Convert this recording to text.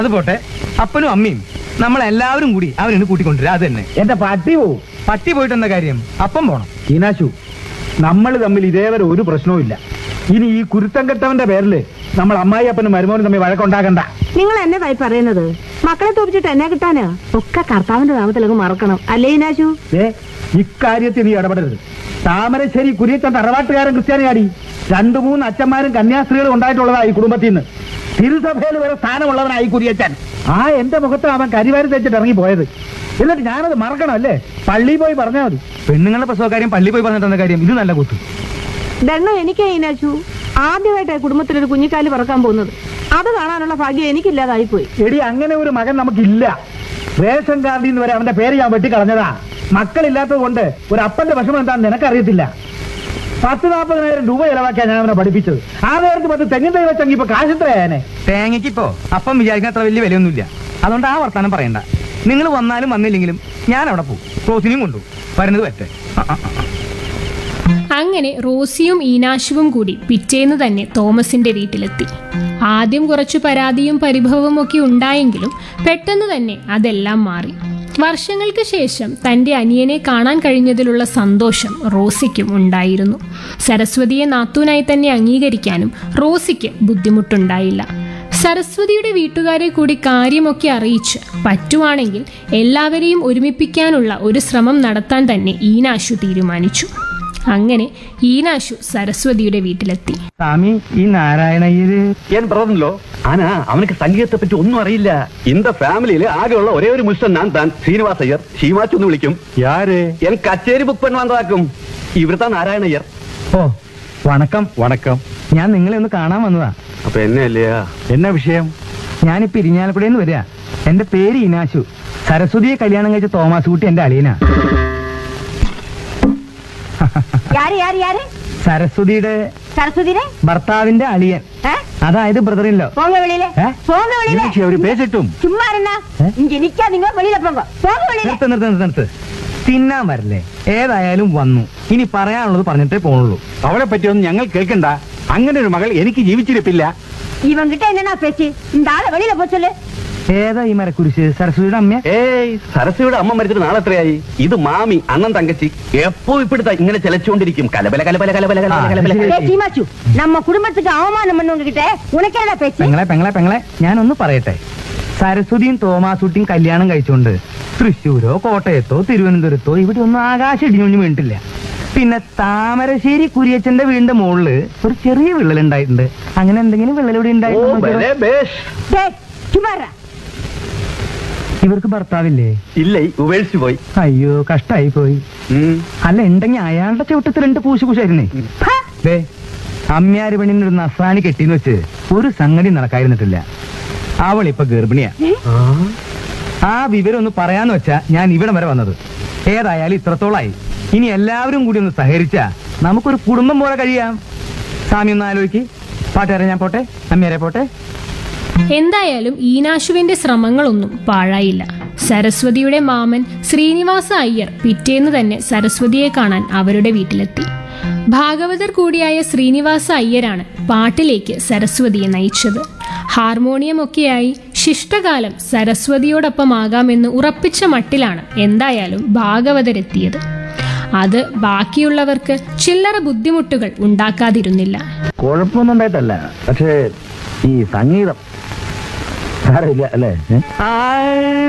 അത് പോട്ടെ അപ്പനും അമ്മയും നമ്മളെല്ലാവരും കൂടി അവനെ കൂട്ടിക്കൊണ്ടുവരാ അത് തന്നെ എന്റെ പട്ടി പോവും പട്ടി പോയിട്ട് എന്താ കാര്യം അപ്പം പോണം ഈനാശു നമ്മൾ തമ്മിൽ ഇതേവരെ ഒരു പ്രശ്നവും ഇല്ല ഇനി ഈ കുരുത്തം കെട്ടവന്റെ പേരില് നമ്മൾ അമ്മായി അപ്പനും മരുമോനും തമ്മിൽ വഴക്കുണ്ടാക്കണ്ട നിങ്ങൾ എന്നതായി പറയുന്നത് മക്കളെ തോപ്പിച്ചിട്ട് എന്നെ കിട്ടാന് ഒക്കെ കർത്താവിന്റെ നാമത്തിലൊക്കെ മറക്കണം അല്ലേ ഇനാശു ഏ ഇക്കാര്യത്തിൽ നീ ഇടപെടരുത് താമരശ്ശേരി കുരിയച്ചൻ തറവാട്ടുകാരൻ ക്രിസ്ത്യാനിയാടി രണ്ടു മൂന്ന് അച്ഛന്മാരും കന്യാസ്ത്രീകളും ഉണ്ടായിട്ടുള്ളതാ ഈ കുടുംബത്തിൽ നിന്ന് തിരുസഭയിൽ വരെ സ്ഥാനമുള്ളവനായി കുരിയച്ചൻ ആ എന്റെ മുഖത്ത് അവൻ കരിവാരി തെച്ചിട്ട് ഇറങ്ങി പോയത് എന്നിട്ട് ഞാനത് മറക്കണം അല്ലേ പള്ളിയിൽ പോയി പറഞ്ഞാൽ മതി പെണ്ണുങ്ങളുടെ പ്രസവകാര്യം പള്ളി പോയി പറഞ്ഞിട്ട് എന്താ കാര്യം ഇത് നല്ല കുത്തു ദണ്ണം എനിക്കേ ഇനാശു ആദ്യമായിട്ടാണ് കുടുംബത്തിലൊരു കുഞ്ഞിക്കാല് പറക്കാൻ പോകുന്നത് അത് കാണാനുള്ള ഭാഗ്യം എനിക്കില്ലാതായിപ്പോയി എടി അങ്ങനെ ഒരു മകൻ നമുക്കില്ല റേഷൻ കാർഡിൽ നിന്ന് വരെ അവന്റെ പേര് ഞാൻ വെട്ടിക്കളഞ്ഞതാ മക്കളില്ലാത്തത് കൊണ്ട് ഒരു അപ്പന്റെ വിഷമം എന്താണെന്ന് നിനക്കറിയത്തില്ല പത്ത് നാൽപ്പതിനായിരം രൂപ ചെലവാക്കിയാ ഞാൻ അവനെ പഠിപ്പിച്ചത് ആ നേരത്ത് പത്ത് തെങ്ങിൻ തൈ വെച്ചെങ്കിൽ ഇപ്പൊ കാശത്രയാനെ തേങ്ങയ്ക്ക് ഇപ്പോ അപ്പം വിചാരിക്കുന്ന അത്ര വലിയ വിലയൊന്നുമില്ല അതുകൊണ്ട് ആ വർത്താനം പറയണ്ട നിങ്ങൾ വന്നാലും വന്നില്ലെങ്കിലും ഞാൻ അവിടെ പോകും റോസിനെയും കൊണ്ടു വരുന്നത് പറ്റേ ആ, ആ, ആ. അങ്ങനെ റോസിയും ഈനാശുവും കൂടി പിറ്റേന്ന് തന്നെ തോമസിന്റെ വീട്ടിലെത്തി ആദ്യം കുറച്ചു പരാതിയും പരിഭവവും ഒക്കെ ഉണ്ടായെങ്കിലും പെട്ടെന്ന് തന്നെ അതെല്ലാം മാറി വർഷങ്ങൾക്ക് ശേഷം തന്റെ അനിയനെ കാണാൻ കഴിഞ്ഞതിലുള്ള സന്തോഷം റോസിക്കും ഉണ്ടായിരുന്നു സരസ്വതിയെ നാത്തൂനായി തന്നെ അംഗീകരിക്കാനും റോസിക്ക് ബുദ്ധിമുട്ടുണ്ടായില്ല സരസ്വതിയുടെ വീട്ടുകാരെ കൂടി കാര്യമൊക്കെ അറിയിച്ച് പറ്റുവാണെങ്കിൽ എല്ലാവരെയും ഒരുമിപ്പിക്കാനുള്ള ഒരു ശ്രമം നടത്താൻ തന്നെ ഈനാശു തീരുമാനിച്ചു അങ്ങനെ ഈനാശു സരസ്വതിയുടെ വീട്ടിലെത്തി സ്വാമി ഈ നാരായണയ്യര് என் பிரதன்லோ ஆனா அவனுக்கு சங்கீதத்தை பற்றி ஒன்னும் அறியிല്ല இந்த ஃபேமிலியில ஆகெയുള്ള ஒரே ஒரு முஷ்டன் நான் தான் ஸ்ரீனிவாஸ் ஐயர் ஷீமாச்சு എന്ന് വിളിക്കും യാര് என் കച്ചേരി ബുക്ക് பண்ண വന്നതാക്കും ഇവിടുത്തെ നാരായണ അയ്യർ ഓ വണക്കം വണക്കം ഞാൻ നിങ്ങളെ ഒന്ന് കാണാൻ വന്നതാ അപ്പൊ എന്നെ അല്ലയാ എന്നാ വിഷയം ഞാനിപ്പോ ഇരിഞ്ഞാലക്കുടയിൽ നിന്ന് വരിക എന്റെ പേര് ഇനാശു സരസ്വതിയെ കല്യാണം കഴിച്ച തോമാസ് കുട്ടി എന്റെ അളിയനാ யாரு யாரு யாரு സരസ്വതിയുടെ சரஸ்வதிரே ഭർത്താവിന്റെ അളിയൻ അതായത് ബ്രദറില്ലോ போங்க வெளியில ഏ? போங்க வெளியில അവര് പേശിട്ടും சும்மா இருந்தா ഏ? இங்க நிக்காதீங்க வெளியில போங்க போங்க வெளியில നിർത്ത് നിർത്ത് നിർത്ത് നിർത്ത് തിന്നാൻ വരില്ലേ ഏതായാലും വന്നു ഇനി പറയാനുള്ളത് പറഞ്ഞിട്ടേ പോണുള്ളൂ അവളെ പറ്റിയൊന്നും ഞങ്ങൾ കേൾക്കണ്ട അങ്ങനെ ഒരു മകൾ എനിക്ക് ജീവിച്ചിരിപ്പില്ല இவங்கிட்ட என்னன்னா பேச்சு இந்த ஆளை வெளியில போ சொல்லு ഏതാ ഈ മരക്കുരിശ് സരസ്വതിയുടെ അമ്മ ഏയ് സരസ്വതിയുടെ അമ്മ മരിച്ചിട്ട് നാളെ എത്രയായി ഇത് മാമി അണ്ണൻ തങ്കച്ചി എപ്പോ ഇപ്പിടുത്ത ഇങ്ങനെ ചെലച്ചുകൊണ്ടിരിക്കും കലബല കലബല കലബല കലബല ആ, കലബല ശരി. ஏய், சீமாச்சு நம்ம குடும்பத்துக்கு அவமானம் பண்ணவங்க கிட்ட உனக்கு என்னடா பேச்சு പെങ്ങളെ പെങ്ങളെ പെങ്ങളെ ഞാനൊന്ന് പറയട്ടെ സരസ്വതിയും തോമാസുട്ടിയും കല്യാണം കഴിച്ചുകൊണ്ട് തൃശ്ശൂരോ കോട്ടയത്തോ തിരുവനന്തപുരത്തോ ഇവിടെ ഒന്നും ആകാശം ഇടിഞ്ഞൊഞ്ഞു വീണിട്ടില്ല പിന്നെ താമരശ്ശേരി കുരിയച്ചന്റെ വീടിന്റെ മുകളില് ഒരു ചെറിയ വിള്ളൽ ഉണ്ടായിട്ടുണ്ട് അങ്ങനെ എന്തെങ്കിലും വിള്ളൽ ഇവിടെ ഓ ഉണ്ടായിട്ടുണ്ടോ ബലേ ബേഷ് டேய், சும்மா இருடா. ഇവർക്ക് ഭർത്താവില്ലേ ഇല്ല ഉപേക്ഷിച്ചു പോയി അയ്യോ കഷ്ടായി പോയി ഉം. അല്ല ഉണ്ടെങ്കിൽ അയാളുടെ ചവിട്ടത്തിൽ രണ്ട് പൂശു കുശായിരുന്നേ ஹ, ദേ അമ്മ്യാര് പെണ്ണിന് ഒരു നസ്രാണി കെട്ടിന്ന് വെച്ച് ഒരു സംഗതി നടക്കാതിരുന്നിട്ടില്ല അവൾ ഇപ്പൊ ഗർഭിണിയാ ആ വിവരം ഒന്ന് പറയാന്ന് വെച്ചാ ഞാൻ ഇവിടെ വരെ വന്നത് ഏതായാലും ഇത്രത്തോളായി ഇനി എല്ലാവരും കൂടി ഒന്ന് സഹകരിച്ചാ നമുക്കൊരു കുടുംബം പോലെ കഴിയാം സ്വാമി ഒന്ന് ആലോചിക്ക് പാട്ടുകാരെ ഞാൻ പോട്ടെ അമ്മയാരെ പോട്ടെ എന്തായാലും ഈനാശുവിന്റെ ശ്രമങ്ങളൊന്നും പാഴായില്ല സരസ്വതിയുടെ മാമൻ ശ്രീനിവാസ അയ്യർ പിറ്റേന്ന് തന്നെ സരസ്വതിയെ കാണാൻ അവരുടെ വീട്ടിലെത്തി ഭാഗവതർ കൂടിയായ ശ്രീനിവാസ അയ്യരാണ് പാട്ടിലേക്ക് സരസ്വതിയെ നയിച്ചത് ഹാർമോണിയമൊക്കെയായി ശിഷ്ടകാലം സരസ്വതിയോടൊപ്പമാകാമെന്ന് ഉറപ്പിച്ച മട്ടിലാണ് എന്തായാലും ഭാഗവതരെത്തിയത് അത് ബാക്കിയുള്ളവർക്ക് ചില്ലറ ബുദ്ധിമുട്ടുകൾ ഉണ്ടാക്കാതിരുന്നില്ല കുഴപ്പമൊന്നും ഉണ്ടായിട്ടല്ല പക്ഷേ ഈ സംഗീതം സാരമില്ല അല്ലേ ഏ? ആ